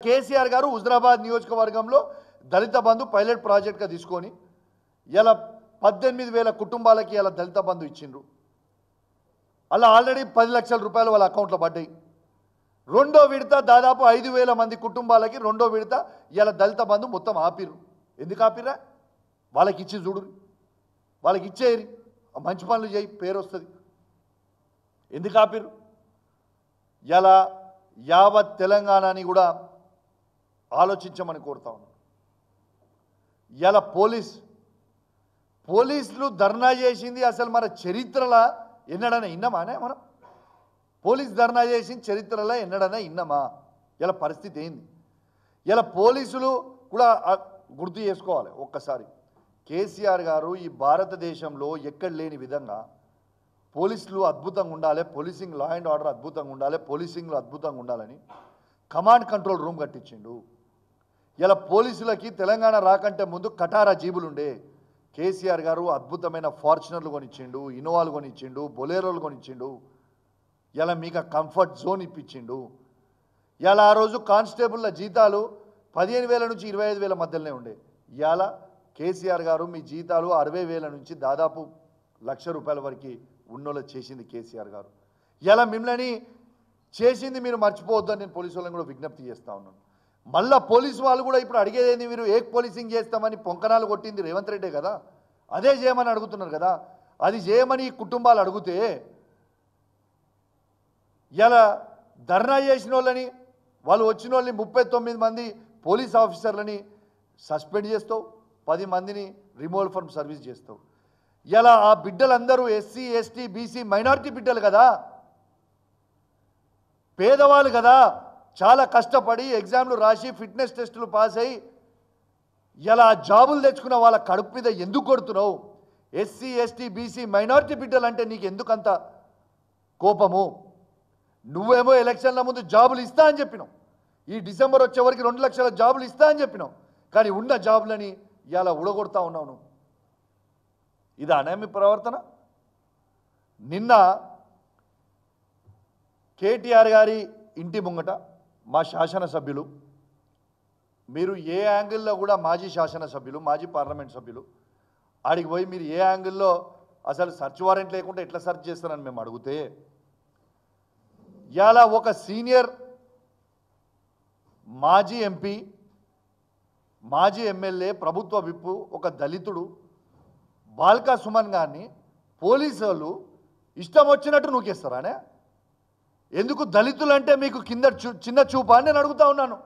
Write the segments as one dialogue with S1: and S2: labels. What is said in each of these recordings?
S1: కేసీఆర్ గారు హుజరాబాద్ నియోజకవర్గంలో దళిత బంధు పైలట్ ప్రాజెక్ట్గా తీసుకొని ఇలా పద్దెనిమిది వేల కుటుంబాలకి ఇలా దళిత బంధు ఇచ్చిండ్రు అలా ఆల్రెడీ పది లక్షల రూపాయలు వాళ్ళ అకౌంట్లో పడ్డాయి రెండో విడత దాదాపు ఐదు వేల మంది కుటుంబాలకి రెండో విడత ఇలా దళిత బంధు మొత్తం ఆపిర్రు ఎందుకు ఆపిర్రా వాళ్ళకి ఇచ్చి చూడు వాళ్ళకి ఇచ్చేయరి ఆ మంచి పనులు చేయి పేరు వస్తుంది ఎందుకు ఆపిర్రు ఇలా యావత్ తెలంగాణని కూడా ఆలోచించమని కోరుతా ఉన్నాను ఇలా పోలీస్ పోలీసులు ధర్నా చేసింది అసలు మన చరిత్రలా ఎన్నడన్నా ఇన్నమానే మనం పోలీస్ ధర్నా చేసిన చరిత్రలో ఎన్నడన్నా ఇన్నమా ఇలా పరిస్థితి ఏంది ఇలా పోలీసులు కూడా ఆ గుర్తు చేసుకోవాలి ఒక్కసారి కేసీఆర్ గారు ఈ భారతదేశంలో ఎక్కడ లేని విధంగా పోలీసులు అద్భుతంగా ఉండాలి పోలీసింగ్ లా అండ్ ఆర్డర్ అద్భుతంగా ఉండాలి పోలీసింగ్లో అద్భుతంగా ఉండాలని కమాండ్ కంట్రోల్ రూమ్ కట్టించిండు ఇలా పోలీసులకి తెలంగాణ రాకంటే ముందు కటారా జీబులు ఉండే కేసీఆర్ గారు అద్భుతమైన ఫార్చునర్లు కొనిచ్చిండు ఇన్నోవాలు కొనిచ్చిండు బొలేరోలు కొనిచ్చిండు ఇలా మీకు ఆ కంఫర్ట్ జోన్ ఇప్పించిండు ఇలా ఆ రోజు కానిస్టేబుల్ల జీతాలు పదిహేను వేల నుంచి ఇరవై ఐదు వేల మధ్యలోనే ఉండే ఇవాళ కేసీఆర్ గారు మీ జీతాలు అరవై వేల నుంచి దాదాపు లక్ష రూపాయల వరకు ఉన్నోళ్ళ చేసింది కేసీఆర్ గారు ఇలా మిమ్మల్ని చేసింది మీరు మర్చిపోవద్దని నేను పోలీసు వాళ్ళని కూడా విజ్ఞప్తి చేస్తా ఉన్నాను మళ్ళా పోలీసు వాళ్ళు కూడా ఇప్పుడు అడిగేది మీరు ఏ పోలీసింగ్ చేస్తామని పొంకనాలు కొట్టింది రేవంత్ రెడ్డే కదా అదే చేయమని అడుగుతున్నారు కదా అది చేయమని ఈ కుటుంబాలు అడిగితే ఇలా ధర్నా చేసిన వాళ్ళని వాళ్ళు వచ్చిన వాళ్ళని ముప్పై తొమ్మిది మంది పోలీస్ ఆఫీసర్లని సస్పెండ్ చేస్తావు పది మందిని రిమూవల్ ఫ్రమ్ సర్వీస్ చేస్తావు ఇలా ఆ బిడ్డలందరూ ఎస్సీ ఎస్టీ బీసీ మైనారిటీ బిడ్డలు కదా పేదవాళ్ళు కదా చాలా కష్టపడి ఎగ్జామ్లు రాసి ఫిట్నెస్ టెస్టులు పాస్ అయ్యి ఇలా జాబులు తెచ్చుకున్న వాళ్ళ కడుపు మీద ఎందుకు కొడుతున్నావు ఎస్సీ ఎస్టీ బీసీ మైనారిటీ బిడ్డలు అంటే నీకు ఎందుకంత కోపము నువ్వేమో ఎలక్షన్ల ముందు జాబులు ఇస్తా అని చెప్పినావు ఈ డిసెంబర్ వచ్చే వరకు రెండు లక్షల జాబులు ఇస్తా అని చెప్పినావు కానీ ఉన్న జాబులని ఇలా ఉడగొడతా ఉన్నావు నువ్వు ఇదానే మీ ప్రవర్తన నిన్న కేటీఆర్ గారి ఇంటి ముంగట మా శాసనసభ్యులు మీరు ఏ యాంగిల్లో కూడా మాజీ శాసనసభ్యులు మాజీ పార్లమెంట్ సభ్యులు ఆడికి పోయి మీరు ఏ యాంగిల్లో అసలు సర్చ్ వారెంట్ లేకుండా ఎట్లా సెర్చ్ చేస్తారని మేము అడిగితే ఇవాళ ఒక సీనియర్ మాజీ ఎంపీ మాజీ ఎమ్మెల్యే ప్రభుత్వ విప్పు ఒక దళితుడు బాల్కా సుమన్ గారిని పోలీసు వాళ్ళు ఇష్టం వచ్చినట్టు నూకేస్తారానే ఎందుకు దళితులు అంటే మీకు కింద చూ చిన్న చూపా అని నేను అడుగుతా ఉన్నాను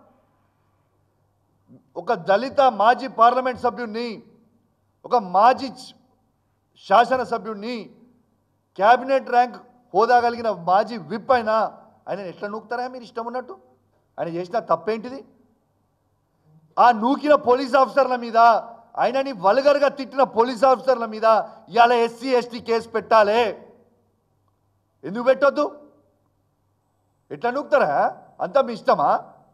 S1: ఒక దళిత మాజీ పార్లమెంట్ సభ్యుడిని ఒక మాజీ చ్- శాసనసభ్యుడిని క్యాబినెట్ ర్యాంక్ హోదా కలిగిన మాజీ విప్ అయినా ఆయన ఎట్లా నూకుతారా మీరు ఇష్టం ఉన్నట్టు ఆయన చేసిన తప్పేంటిది ఆ నూకిన పోలీస్ ఆఫీసర్ల మీద ఆయనని వల్గర్గా తిట్టిన పోలీస్ ఆఫీసర్ల మీద ఇవాళ ఎస్సీ ఎస్టీ కేసు పెట్టాలి ఎందుకు పెట్టొద్దు ఎట్లా నూకుతారా అంతా మీ ఇష్టమా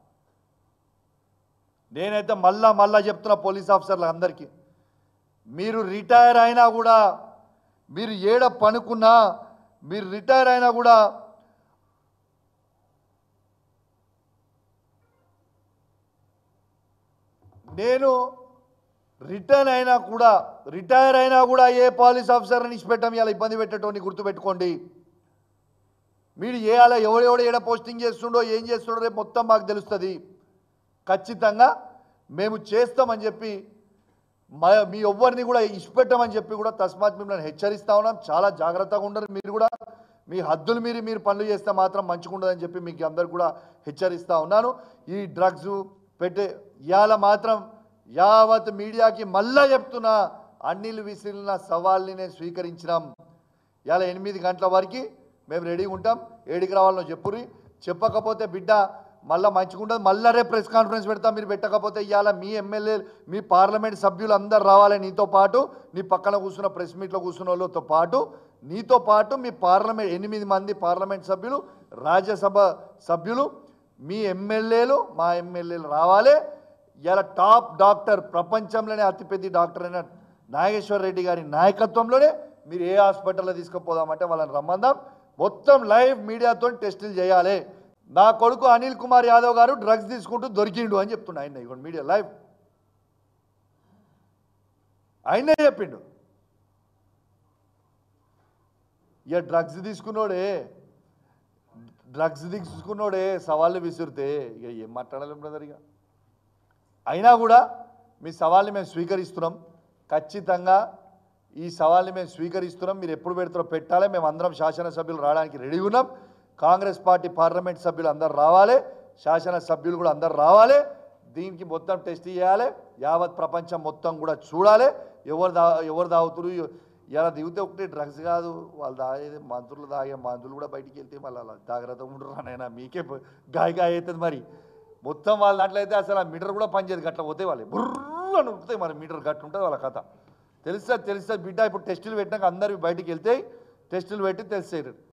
S1: నేనైతే మళ్ళా మళ్ళా చెప్తున్నా పోలీస్ ఆఫీసర్లు అందరికీ మీరు రిటైర్ అయినా కూడా మీరు ఏడ పనుకున్నా మీరు రిటైర్ అయినా కూడా నేను రిటైర్ అయినా కూడా రిటైర్ అయినా కూడా ఏ పోలీస్ ఆఫీసర్ని ఇచ్చిపెట్టం ఇలా ఇబ్బంది పెట్టేటోని గుర్తుపెట్టుకోండి మీరు ఏ అలా ఎవడెవడు ఏడ పోస్టింగ్ చేస్తుండో ఏం చేస్తుండో రేపు మొత్తం మాకు తెలుస్తుంది ఖచ్చితంగా మేము చేస్తామని చెప్పి మా మీ ఎవ్వరిని కూడా ఇచ్చిపెట్టమని చెప్పి కూడా తస్మాత్ మిమ్మల్ని హెచ్చరిస్తా ఉన్నాం చాలా జాగ్రత్తగా ఉండరు మీరు కూడా మీ హద్దులు మీరి మీరు పనులు చేస్తే మాత్రం మంచిగుండదని చెప్పి మీకు అందరు కూడా హెచ్చరిస్తా ఉన్నాను ఈ డ్రగ్స్ పెట్టే ఇవాళ మాత్రం యావత్ మీడియాకి మళ్ళా చెప్తున్నా అన్నిలు విసిరిన సవాల్ని నేను స్వీకరించినాం ఇవాళ ఎనిమిది గంటల వరకు మేము రెడీగా ఉంటాం ఏడికి రావాలనో చెప్పురి చెప్పకపోతే బిడ్డ మళ్ళీ మంచిగుంటుంది మళ్ళీ రేపు ప్రెస్ కాన్ఫరెన్స్ పెడతాం మీరు పెట్టకపోతే ఇవాళ మీ ఎమ్మెల్యే మీ పార్లమెంట్ సభ్యులు అందరు రావాలి నీతో పాటు నీ పక్కన కూర్చున్న ప్రెస్ మీట్లో కూర్చున్న వాళ్ళతో పాటు నీతో పాటు మీ పార్లమెంట్ ఎనిమిది మంది పార్లమెంట్ సభ్యులు రాజ్యసభ సభ్యులు మీ ఎమ్మెల్యేలు మా ఎమ్మెల్యేలు రావాలి ఇలా టాప్ డాక్టర్ ప్రపంచంలోనే అతిపెద్ద డాక్టర్ అయిన నాగేశ్వర రెడ్డి గారి నాయకత్వంలోనే మీరు ఏ హాస్పిటల్లో తీసుకుపోదామంటే వాళ్ళని రమ్మందాం మొత్తం లైవ్ మీడియాతో టెస్టులు చేయాలి నా కొడుకు అనిల్ కుమార్ యాదవ్ గారు డ్రగ్స్ తీసుకుంటూ దొరికిండు అని చెప్తుండు ఆయన ఇగో మీడియా లైవ్ ఆయనే చెప్పిండు ఇక డ్రగ్స్ తీసుకున్నోడే డ్రగ్స్ తీసుకున్నోడే సవాళ్ళు విసిరితే ఇక ఏం మాట్లాడాలి బ్రదర్ ఇక అయినా కూడా మీ సవాల్ని మేము స్వీకరిస్తున్నాం ఖచ్చితంగా ఈ సవాల్ని మేము స్వీకరిస్తున్నాం మీరు ఎప్పుడు పెడతారో పెట్టాలి మేము అందరం శాసనసభ్యులు రావడానికి రెడీ ఉన్నాం కాంగ్రెస్ పార్టీ పార్లమెంట్ సభ్యులు అందరు రావాలి శాసనసభ్యులు కూడా అందరు రావాలి దీనికి మొత్తం టెస్ట్ చేయాలి యావత్ ప్రపంచం మొత్తం కూడా చూడాలి ఎవరు దా ఎవరు తాగుతురు ఇలా దిగితే ఒకటి డ్రగ్స్ కాదు వాళ్ళు తాగేది మంత్రులు తాగే మంత్రులు కూడా బయటికి వెళ్తే మళ్ళీ అలా జాగ్రత్తగా ఉండరు నాయనా మీకే గాయ గాయ అవుతుంది మరి మొత్తం వాళ్ళ దాంట్లో అయితే అసలు ఆ మీటర్ కూడా పనిచేయదు గట్ల పోతే వాళ్ళు బుర్రు అని ఉరుకుతాయి మరి మీటర్ గట్ల ఉంటుంది వాళ్ళ కథ తెలుస్తుంది తెలుస్తుంది బిడ్డ ఇప్పుడు టెస్టులు పెట్టినాక అందరు బయటికి వెళ్తే టెస్టులు పెట్టి తెలుస్తాయి